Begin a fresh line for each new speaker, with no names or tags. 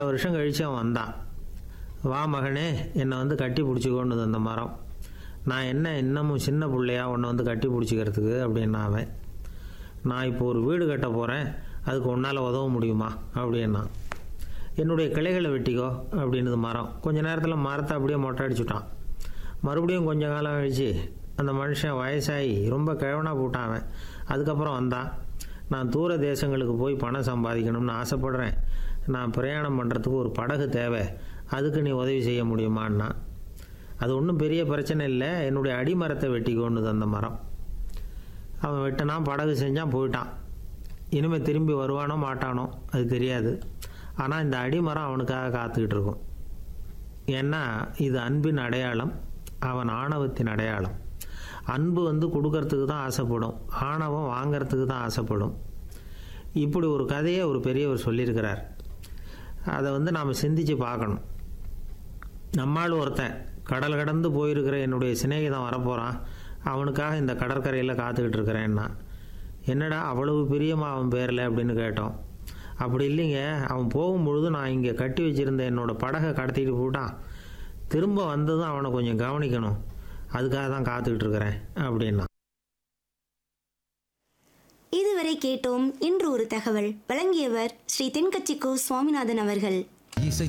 வருஷம் கழிச்சு அவன் வந்தான் வா மகனே என்னை வந்து கட்டி பிடிச்சிக்கொண்டு அந்த மரம் நான் என்ன இன்னமும் சின்ன பிள்ளையா உன்னை வந்து கட்டி பிடிச்சிக்கிறதுக்கு அப்படின்னா அவன் நான் இப்போ ஒரு வீடு கட்ட போகிறேன் அதுக்கு உன்னால் உதவ முடியுமா அப்படின்னா என்னுடைய கிளைகளை வெட்டிக்கோ அப்படின்னுது மரம் கொஞ்ச நேரத்தில் மரத்தை அப்படியே மொட்டை அடிச்சுட்டான் மறுபடியும் கொஞ்ச காலம் கழிச்சு அந்த மனுஷன் வயசாகி ரொம்ப கிழவனாக போட்டான் அவன் அதுக்கப்புறம் வந்தான் நான் தூர தேசங்களுக்கு போய் பணம் சம்பாதிக்கணும்னு ஆசைப்படுறேன் நான் பிரயாணம் பண்ணுறதுக்கு ஒரு படகு தேவை அதுக்கு நீ உதவி செய்ய முடியுமான்னா அது ஒன்றும் பெரிய பிரச்சனை இல்லை என்னுடைய அடிமரத்தை வெட்டிக்கோன்னுது அந்த மரம் அவன் வெட்டினான் படகு செஞ்சான் போயிட்டான் இனிமேல் திரும்பி வருவானோ மாட்டானோ அது தெரியாது ஆனால் இந்த அடிமரம் அவனுக்காக காத்துக்கிட்டு இருக்கும் ஏன்னா இது அன்பின் அடையாளம் அவன் ஆணவத்தின் அடையாளம் அன்பு வந்து கொடுக்கறதுக்கு தான் ஆசைப்படும் ஆணவம் வாங்கறதுக்கு தான் ஆசைப்படும் இப்படி ஒரு கதையை ஒரு பெரியவர் சொல்லியிருக்கிறார் அதை வந்து நாம் சிந்திச்சு பார்க்கணும் நம்மால் ஒருத்தன் கடல் கடந்து போயிருக்கிற என்னுடைய சிநேகிதன் வரப்போகிறான் அவனுக்காக இந்த கடற்கரையில் காத்துக்கிட்டு இருக்கிறேன்னா என்னடா அவ்வளவு பிரியமா அவன் பேரில் அப்படின்னு கேட்டோம் அப்படி இல்லைங்க அவன் போகும்பொழுது நான் இங்கே கட்டி வச்சிருந்த என்னோட படகை கடத்திட்டு போட்டான் திரும்ப வந்ததும் அவனை கொஞ்சம் கவனிக்கணும் அதுக்காக தான் காத்துக்கிட்டு இருக்கிறேன் அப்படின்னா
இதுவரை கேட்டோம் இன்று ஒரு தகவல் வழங்கியவர் ஸ்ரீ தென்கட்சிக்கோ சுவாமிநாதன் அவர்கள்
இசை